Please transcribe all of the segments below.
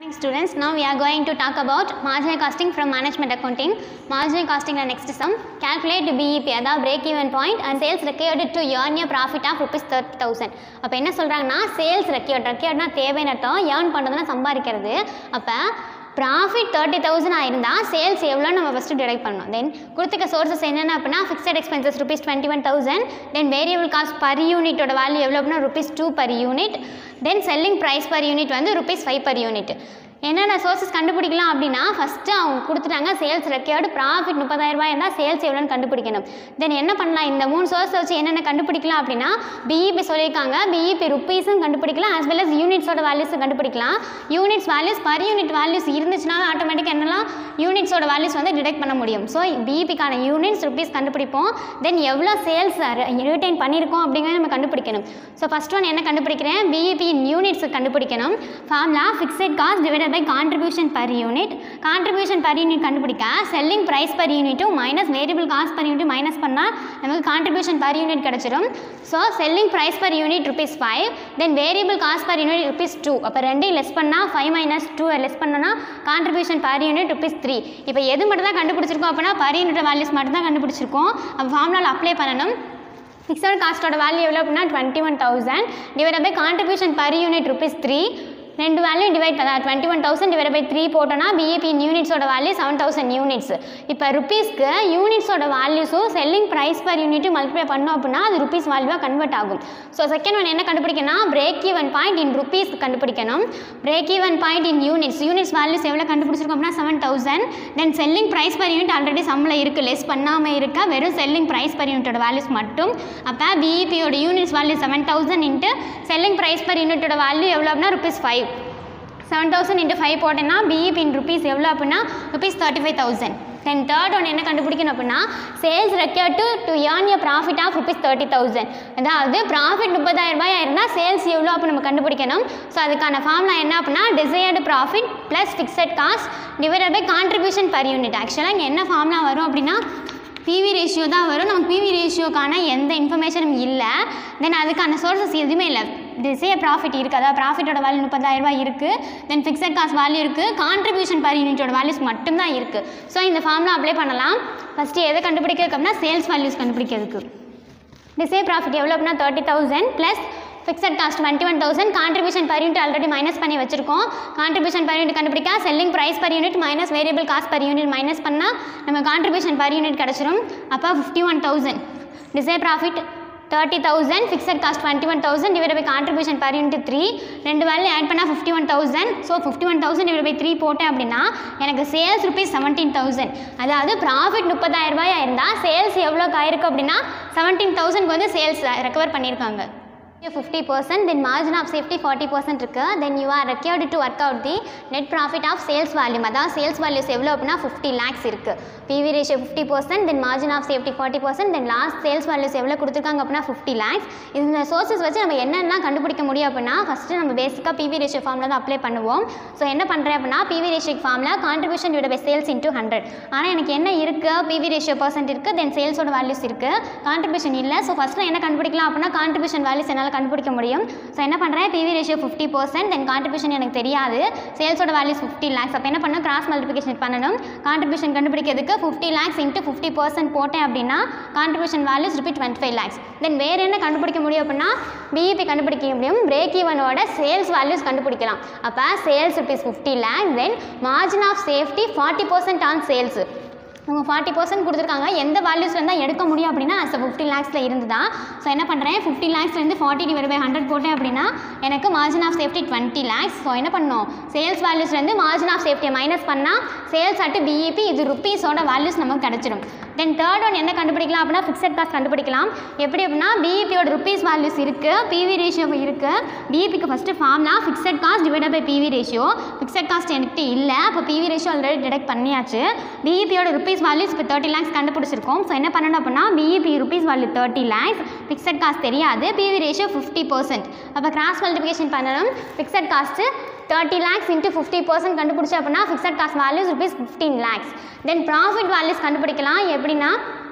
Morning students, now we are going to talk about marginal costing from management accounting. Marginal costing the next sum. Calculate BEP அதாவது break even point and sales required to earn a profit of rupees 30000 அப்போ என்ன சொல்கிறாங்கன்னா sales ரெக்கியர்ட் ரெக்கியர்ட்னா தேவைன்னு அர்த்தம் earn பண்ணுறதுனா சம்பாதிக்கிறது அப்போ profit thirty thousand ஆயிருந்தா சேல்ஸ் எவ்வளோ நம்ம ஃபஸ்ட்டு டிடெக்ட் பண்ணணும் தென் கொடுத்துக்க சோர்சஸ் என்னென்ன அப்படின்னா fixed expenses rupees twenty one thousand then variable cost per யூனிட்டோட வேல்யூ எவ்வளோ அப்படின்னா rupees two per unit then selling price per unit வந்து ருபீஸ் ஃபைவ் பர் யூனிட் என்னென்ன சோர்சஸ் கண்டுபிடிக்கலாம் அப்படின்னா ஃபஸ்ட்டு அவங்க கொடுத்துட்டாங்க சேல்ஸ் ரெக்கார்டு ப்ராஃபிட் முப்பதாயிரம் ரூபாய் இருந்தால் சேல்ஸ் எவ்வளோன்னு கண்டுபிடிக்கணும் தென் என்ன பண்ணலாம் இந்த மூணு சோர்ஸ் வச்சு என்னென்ன கண்டுபிடிக்கலாம் அப்படின்னா பிஇபி சொல்லியிருக்காங்க பிஇபி ருப்பீஸும் கண்டுபிடிக்கலாம் as well as யூனிட்ஸோட வேல்யூஸும் கண்டுபிடிக்கலாம் units values per unit values இருந்துச்சுனாலும் ஆட்டோமேட்டிக்காக என்னலாம் யூனிட்ஸோட வேல்யூஸ் வந்து டிடெக்ட் பண்ண முடியும் ஸோ பிஇபிக்கான யூனிட்ஸ் ருப்பீஸ் கண்டுபிடிப்போம் தென் எவ்வளோ சேல்ஸ் ரிட்டைன் பண்ணியிருக்கோம் அப்படிங்கிறத நம்ம கண்டுபிடிக்கணும் ஸோ ஃபஸ்ட் ஒன் என்ன கண்டுபிடிக்கிறேன் பிஇபி யூனிட்ஸ் கண்டுபிடிக்கணும் formula fixed cost divided by contribution per unit contribution per unit கண்டுபிடிக்க செல்லிங் ப்ரைஸ் பர் யூனிட்டும் minus variable cost per unit minus பண்ணால் நமக்கு கான்ட்ரிபியூஷன் பர் யூனிட் கிடச்சிரும் so selling price per unit rupees five then variable cost per unit rupees two அப்போ ரெண்டையும் less பண்ணால் five minus two less பண்ணோன்னா contribution per unit rupees three இப்போ எது மட்டும் தான் கண்டுபிடிச்சிருக்கோம் அப்படின்னா பர் யூனிட் வேல்யூஸ் மட்டும் தான் கண்டுபிடிச்சிருக்கோம் அப்போ ஃபார்முலாவில் அப்ளை பண்ணணும் ஃபிக்ஸட் காஸ்ட்டோட வேல்யூ எவ்வளோ அப்படின்னா twenty one thousand divide by contribution per unit rupees three ரெண்டு வேல்யூ டிவைட் பண்ணா twenty one thousand divide by three போட்டோன்னா பிஏபி யூனிட்ஸோட வேல்யூ செவன் தௌசண்ட் யூனிட்ஸ் இப்போ ருபீஸ்க்கு யூனிட்ஸோட வேல்யூஸும் செல்லிங் ப்ரைஸ் பர் யூனிட்டும் மல்டிப்ளை பண்ணோம் அப்படின்னா அது ருபீஸ் வேல்யூவாக கன்வெர்ட் ஆகும் ஸோ செகண்ட் ஒன் என்ன கண்டுபிடிக்கணும் break even point in rupees கண்டுபிடிக்கணும் break even point in units units values எவ்வளோ கண்டுபிடிச்சிருக்கோம் அப்படின்னா seven thousand then selling price per unit already சம்மில் இருக்குது லெஸ் பண்ணாமல் இருக்க வெறும் செல்லிங் ப்ரைஸ் பர் யூனிட்டோட வேல்யூஸ் மட்டும் அப்போ பிஇபியோட units value seven thousand into selling price per யூனிட்டோட வேல்யூ எவ்வளோ அப்படின்னா rupees five seven thousand into five போட்டேன்னா பிஇபி இன் ருபீஸ் எவ்வளோ அப்படின்னா ருபீஸ் தேர்ட்டி ஃபைவ் தௌசண்ட் தென் தேர்ட் ஒன் என்ன கண்டுபிடிக்கணும் அப்படின்னா sales required to to earn a profit of rupees thirty thousand அதாவது ப்ராஃபிட் முப்பதாயிரம் ரூபாய் இருந்தால் சேல்ஸ் எவ்வளோ அப்போ நம்ம கண்டுபிடிக்கணும் ஸோ அதுக்கான ஃபார்முலா என்ன அப்படின்னா desired profit plus fixed cost divided by contribution per unit ஆக்சுவலாக இங்கே என்ன ஃபார்முலா வரும் அப்படின்னா பிவி ரேஷியோ தான் வரும் நமக்கு பிவி ரேஷியோக்கான எந்த இன்ஃபர்மேஷனும் இல்லை தென் அதுக்கான சோர்சஸ் எதுவுமே இல்லை திசே ப்ராஃபிட் இருக்குது அதாவது ப்ராஃபிட்டோட வேல்யூ முப்பதாயிரம் ரூபாய் இருக்குது தென் ஃபிக்ஸட் காஸ்ட் வேல்யூ இருக்குது கான்ட்ரிபியூஷன் பர் யூனிட்டோட வேல்யூஸ் மட்டும்தான் இருக்குது ஸோ இந்த ஃபார்முலா அப்ளை பண்ணலாம் ஃபஸ்ட்டு எதை கண்டுபிடிக்கிறதுக்கு அப்படின்னா சேல்ஸ் வேல்யூஸ் கண்டுபிடிக்கிறதுக்கு டிசே ப்ராஃபிட் எவ்வளோ அப்படின்னா thirty thousand plus fixed cost twenty one thousand contribution per unit already minus பண்ணி வச்சிருக்கோம் கான்ட்ரிபியூஷன் பர் யூனிட் கண்டுபிடிக்க selling price per unit minus variable cost per unit minus பண்ணால் நம்ம கான்ட்ரிபியூஷன் பர் யூனிட் கிடச்சிரும் அப்போ fifty one thousand desired profit thirty thousand fixed cost twenty one thousand divide by contribution per unit three ரெண்டு value add பண்ணால் fifty one thousand so fifty one thousand divide by three போட்டேன் அப்படின்னா எனக்கு sales rupees seventeen thousand அதாவது profit முப்பதாயிரம் ரூபாய் இருந்தால் sales எவ்வளோக்கு ஆயிருக்கு அப்படின்னா செவன்டீன் தௌசண்ட்க்கு வந்து சேல்ஸ் ரெக்கவர் பண்ணியிருக்காங்க fifty percent then margin of safety forty percent இருக்குது then you are required to work out the net profit of sales volume அதாவது சேல்ஸ் வேல்யூஸ் எவ்வளோ அப்படின்னா ஃபிஃப்டி லேக்ஸ் இருக்குது PV ratio fifty percent then margin of safety forty percent then last sales values எவ்வளோ கொடுத்துருக்காங்க அப்படின்னா fifty lakhs இந்த sources வச்சு நம்ம என்னென்ன கண்டுபிடிக்க முடியும் அப்படின்னா ஃபஸ்ட்டு நம்ம பேசிக்காக பிவி ரேஷியோ ஃபார்மில் தான் அப்ளை பண்ணுவோம் ஸோ என்ன பண்ணுறேன் அப்படின்னா பிவி ரேஷியோ ஃபார்மில் contribution divide by sales into hundred ஆனால் எனக்கு என்ன இருக்குது பிவி ரேஷியோ பர்சன்ட் இருக்குது தென் சேல்ஸோட வேல்யூஸ் இருக்குது கான்ட்ரிபியூஷன் இல்லை ஸோ ஃபஸ்ட்டு என்ன கண்டுபிடிக்கலாம் அப்படின்னா கான்ட்ரிபியூஷன் வேல்யூஸ் என்னால் கண்டுபிடிக்க முடியும் ஸோ என்ன பண்ணுறேன் PV ratio fifty percent then contribution எனக்கு தெரியாது சேல்ஸோட வேல்யூஸ் ஃபிஃப்டி லேக்ஸ் அப்போ என்ன பண்ணணும் கிராஸ் மல்டிபிகேஷன் பண்ணணும் கான்ட்ரிபியூஷன் கண்டுபிடிக்கிறதுக்கு fifty lakhs into fifty percent போட்டேன் அப்படின்னா contribution values rupee twenty five lakhs then வேறு என்ன கண்டுபிடிக்க முடியும் அப்படின்னா பிஇபி கண்டுபிடிக்க முடியும் பிரேக் ஈவனோட சேல்ஸ் வேல்யூஸ் கண்டுபிடிக்கலாம் அப்போ sales rupees fifty lakhs then margin of safety forty percent on sales அவங்க ஃபார்ட்டி பர்சன்ட் கொடுத்துருக்காங்க எந்த வேல்யூஸில் தான் எடுக்க முடியும் அப்படின்னா அஸ் ஃபிஃப்டி லேக்ஸில் இருந்து தான் ஸோ என்ன பண்ணுறேன் ஃபிஃப்டி லேக்ஸ்லேருந்து ஃபார்ட்டி டிவைட் பை ஹண்ட்ரட் போட்டேன் அப்படின்னா எனக்கு margin of safety twenty lakhs so என்ன பண்ணோம் சேல்ஸ் வேல்யூஸ்லேருந்து மார்ஜின் ஆஃப் சேஃப்டியை மைனஸ் பண்ணால் சேல்ஸ் அட்டு பிஇபி இது ருப்பீஸோட வேல்யூஸ் நமக்கு கிடச்சிடும் தென் தேர்ட் ஒன் என்ன கண்டுபிடிக்கலாம் அப்படின்னா ஃபிக்ஸட் காஸ்ட் கண்டுபிடிக்கலாம் எப்படி அப்படின்னா பிஇபியோட ருப்பீஸ் வேல்யூஸ் இருக்குது பிவி ரேஷியோ இருக்குது பிஇபிக்கு ஃபஸ்ட்டு ஃபார்ம்னா fixed cost divide by PV ratio fixed cost என்கிட்ட இல்லை அப்போ பிவி ரேஷியோ ஆல்ரெடி டிடெக்ட் பண்ணியாச்சு பிஇபியோட ருப்பீஸ் வேல்யூஸ் இப்போ தேர்ட்டி லேக்ஸ் கண்டுபிடிச்சிருக்கோம் ஸோ என்ன பண்ணணும் அப்படின்னா BEP rupees value thirty lakhs fixed cost தெரியாது பிவி ரேஷியோ ஃபிஃப்டி பர்சன்ட் அப்போ கிராஸ் மல்டிபிகேஷன் பண்ணணும் fixed cost thirty lakhs into fifty percent கண்டுபிடிச்சி அப்படின்னா fixed cost values rupees fifteen lakhs then profit values கண்டுபிடிக்கலாம் எப்படின்னா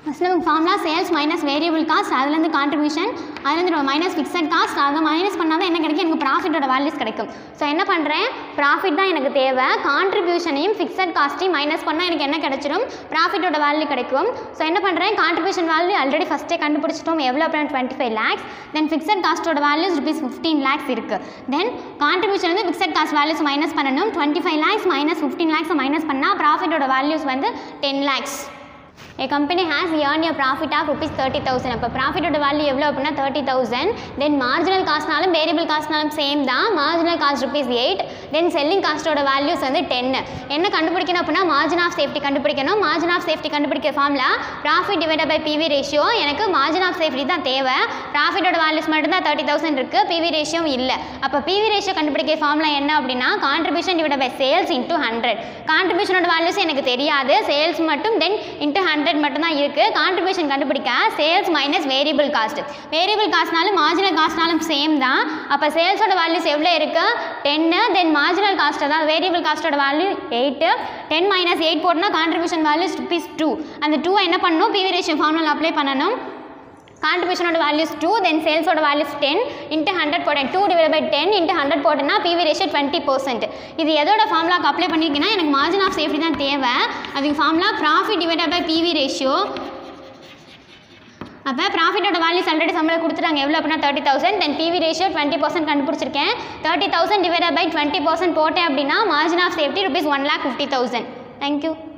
ஃபஸ்ட் நமக்கு formula sales minus variable cost அதுலேருந்து contribution அதுலேருந்து மைனஸ் ஃபிக்ஸட் காஸ்ட் அதை மைனஸ் பண்ணால் தான் என்ன கிடைக்கும் எனக்கு ப்ராஃபிட்டோட வேல்யூஸ் கிடைக்கும் ஸோ என்ன பண்ணுறேன் ப்ராஃபிட் தான் எனக்கு தேவை கான்ட்ரிபியூஷனையும் ஃபிக்ஸட் காஸ்ட்டையும் மைனஸ் பண்ணால் எனக்கு என்ன கிடைச்சிடும் ப்ராஃபிட்டோட வேல்யூ கிடைக்கும் ஸோ என்ன பண்ணுறேன் கான்ட்ரிபியூஷன் வேல்யூ ஆல்ரெடி ஃபஸ்ட்டே கண்டுபிடிச்சிட்டோம் எவ்வளோ அப்புறம் twenty five lakhs then fixed காஸ்ட்டோட வேல்யூஸ் ருபீஸ் ஃபிஃப்டீன் லேக்ஸ் இருக்குது தென் கான்ட்ரிபியூஷன் வந்து ஃபிக்ஸட் காஸ்ட் வேல்யூஸ் மைனஸ் பண்ணணும் twenty five lakhs minus fifteen லேக்ஸை மைனஸ் பண்ணால் ப்ராஃபிட்டோட வேல்யூஸ் வந்து ten lakhs A company has earned a profit of rupees thirty thousand அப்போ ப்ராஃபிட்டோட வேல்யூ எவ்வளோ அப்படின்னா தேர்ட்டி தௌசண்ட் தென் மார்ஜினல் காஸ்ட்னாலும் வேரியபிள் காஸ்ட்னாலும் சேம் தான் marginal cost rupees eight then selling காஸ்ட்டோட வேல்யூஸ் வந்து டென் என்ன கண்டுபிடிக்கணும் அப்படின்னா மார்ஜின் ஆஃப் சேஃப்டி கண்டுபிடிக்கணும் மார்ஜின் ஆஃப் சேஃப்டி கண்டுபிடிக்கிற ஃபார்ம்ல profit divide by PV ratio எனக்கு மார்ஜின் ஆஃப் சேஃப்டி தான் தேவை ப்ராஃபிட்டோட வேல்யூஸ் மட்டும் தான் தேர்ட்டி தௌசண்ட் இருக்குது பிவி ரேஷியோ இல்லை அப்போ பிவி ரேஷியோ கண்டுபிடிக்கிற ஃபார்ம்ல என்ன அப்படின்னா contribution divide by sales into hundred கான்ட்ரிபியூஷனோட வேல்யூஸ் எனக்கு தெரியாது சேல்ஸ் மட்டும் தென் இன்டூ ஹண்ட்ரட் மட்டும் தான் இருக்குது கான்ட்ரிபியூஷன் கண்டுபிடிக்க sales minus variable cost variable காஸ்ட்னாலும் மார்ஜினல் காஸ்ட்னாலும் சேம் தான் அப்போ சேல்ஸோட வேல்யூஸ் எவ்வளோ இருக்குது டென்னு தென் மார்ஜினல் காஸ்ட் அதாவது வேரியபிள் காஸ்ட்டோட value eight ten minus eight போட்டோம்னா கான்ட்ரிபியூஷன் வேல்யூஸ் ருபீஸ் டூ அந்த டூ என்ன பண்ணணும் பிவி ரேஷியோ ஃபார்முலா அப்ளை பண்ணணும் கான்ட்ரிபியூஷனோட வேல்யூஸ் டூ தென் சேல்ஸோட வேல்யூஸ் டென் இன்ட்டு ஹண்ட்ரட் போட்டேன் two divide by ten into hundred போட்டேன்னா பிவி ரேஷியோ டுவெண்ட்டி பர்சன்ட் இது எதோட ஃபார்முலாக்கு அப்ளை பண்ணியிருக்கேன்னா எனக்கு மார்ஜின் ஆஃப் சேஃப்டி தான் தேவை அதுக்கு formula profit divide by PV ratio அப்போ ப்ராஃபிட்டோட வேல்யூஸ் ஆல்ரெடி சம்பளம் கொடுத்துட்டாங்க எவ்வளோ அப்படின்னா thirty thousand then PV ratio twenty percent கண்டுபிடிச்சிருக்கேன் thirty thousand divide by twenty percent போட்டேன் அப்படின்னா margin of safety rupees one lakh fifty thousand thank you